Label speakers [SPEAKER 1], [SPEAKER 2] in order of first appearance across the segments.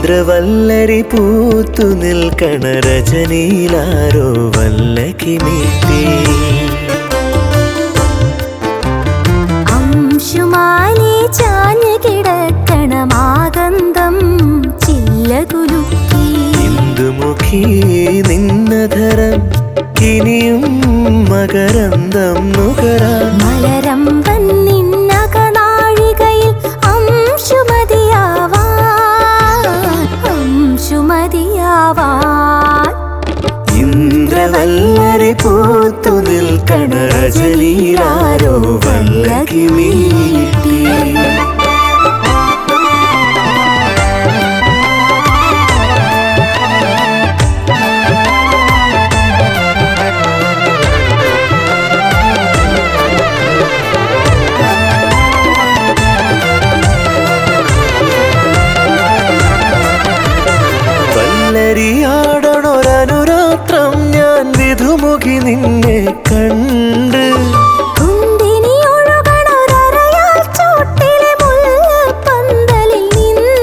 [SPEAKER 1] ഇന്ദ്രവല്ലരി പൂത്തു നിൽക്കണ രജനീലാരോ വല്ലക്കി മീട്ടി
[SPEAKER 2] അംശുമാലി ചാഞ്ഞു കിടക്കണമാകന്തം ചില്ലകുലുക്കി
[SPEAKER 1] ഇന്ദുമുഖി നിന്നധരം ഇനിയും മകരന്തം നുകരാൻ
[SPEAKER 2] മലരമ്പൻ നിന്നകനാഴികയിൽ അംശുമതിയാവാൻ അംശുമതിയാവാൻ
[SPEAKER 1] ഇന്ദ്രവല്ലരി പൂത്തു നിൽക്കണ രജനീലാരോ വല്ലക്കി മീട്ടി വല്ലരിയാടണൊരനുരാത്രം ഞാൻ വിധുമുഖി നിന്നെ കണ്ട്
[SPEAKER 2] കുന്തിനി ഒഴുകണൊരരയാൽ ചോട്ടിലെ മുല്ലപ്പന്തലിൽ നിന്ന്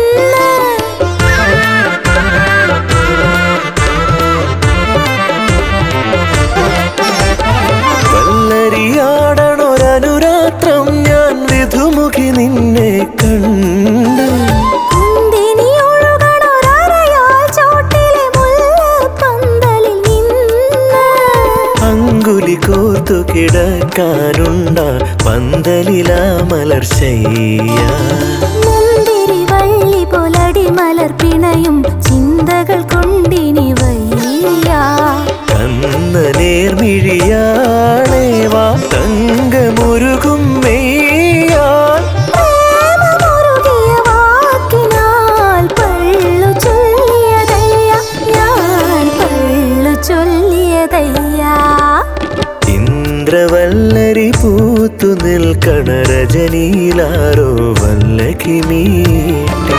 [SPEAKER 1] വല്ലരിയാടണൊരനുരാത്രം ഞാൻ വിധുമുഖി നിന്നെ കണ്ട്
[SPEAKER 2] കുന്തിനി ഒഴുകണൊരരയാൽ ചോട്ടിലെ മുല്ലപ്പന്തലിൽ നിന്ന്
[SPEAKER 1] അങ്കുലി കോർത്തു കിടക്കാനുണ്ട പന്തലിലാ മലർശയ്യ
[SPEAKER 2] മുന്തിരി വള്ളി പൊലടി മലർ പിണയും ചിന്തകൾ കൊണ്ടിനി വയ്യ
[SPEAKER 1] കന്ന നേർമിഴിയാണേ വാ തങ്കമുരുകും മെയ്യാൽ
[SPEAKER 2] പ്രേമമുറുകിയ വാക്കിനാൽ പള്ളു ചൊല്ലിയതയ്യ ഞാൻ പള്ളു ചൊല്ലിയതയ്യ
[SPEAKER 1] ഇന്ദ്രവല്ലരി പൂത്തു നിൽക്കണ രജനീലാരോ വല്ലക്കി മീട്ടി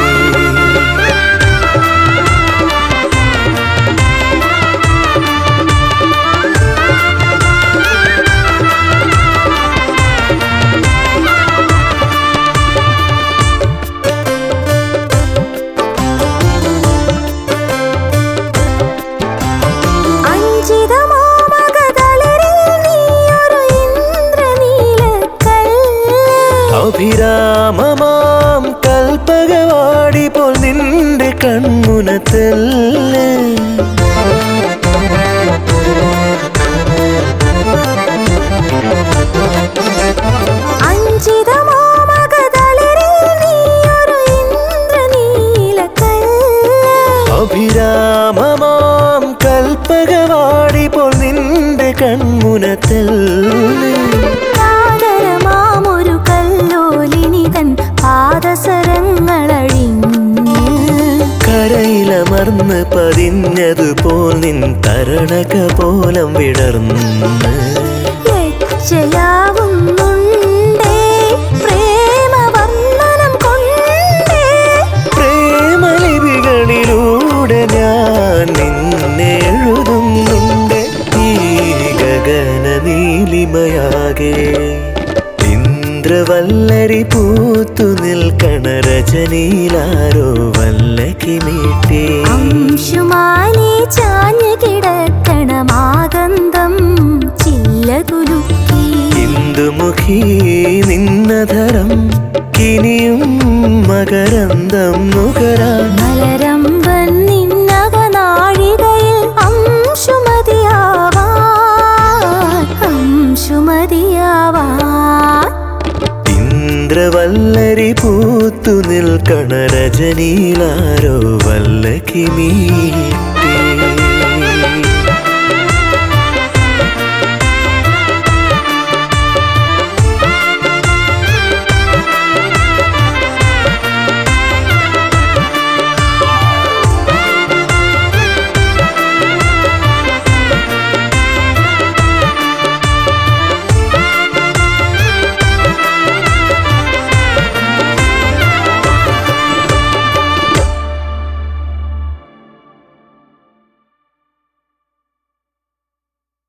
[SPEAKER 2] അഞ്ചിതമോ മകതളിരിൽ നീയൊരു ഇന്ദ്രനീലക്കല്ല്
[SPEAKER 1] അഭിരാമമാം കൽപ്പകവാടി പോൽ നിന്റെ കൺമുനത്തല്ലേ
[SPEAKER 2] അഞ്ചിതമോ മകതളിരിൽ നീയൊരു ഇന്ദ്രനീലക്കല്ല്
[SPEAKER 1] അഭിരാമമാം കൽപ്പകവാടി പോൽ നിന്റെ കൺമുനത്തല്ലേ
[SPEAKER 2] കാതരമാമൊരു കല്ലോലിനിതൻ പാദസരങ്ങളഴിഞ്ഞ്
[SPEAKER 1] കരയിലമർന്ന് പതിഞ്ഞതുപോൽ നിൻ തരണക പോലം വിടർന്ന്
[SPEAKER 2] ലജ്ജയാവുന്നുണ്ടേ പ്രേമവർണ്ണനം കൊണ്ടേ
[SPEAKER 1] പ്രേമലിപികളിലൂടെ ഞാൻ നിന്നെ എഴുതുന്നുണ്ട് ഈ ഗഗന നീലിമയാകെ ഇന്ദ്രവല്ലരി പൂത്തു നിൽക്കണ രജനീലാരോ വല്ലക്കി മീട്ടി
[SPEAKER 2] അംശുമാലി ചാഞ്ഞു കിടക്കണമാകന്തം ചില്ലകുലുക്കി
[SPEAKER 1] ഇന്ദുമുഖി നിന്നധരം ഇനിയും മകരന്തം നുകരാൻ
[SPEAKER 2] മലരമ്പൻ നിന്നകനാഴികയിൽ അംശുമതിയാവാൻ അംശുമതിയാവാൻ
[SPEAKER 1] ഇന്ദ്രവല്ലരി പൂത്തു നിൽക്കണ രജനീലാരോ വല്ലക്കി മീട്ടി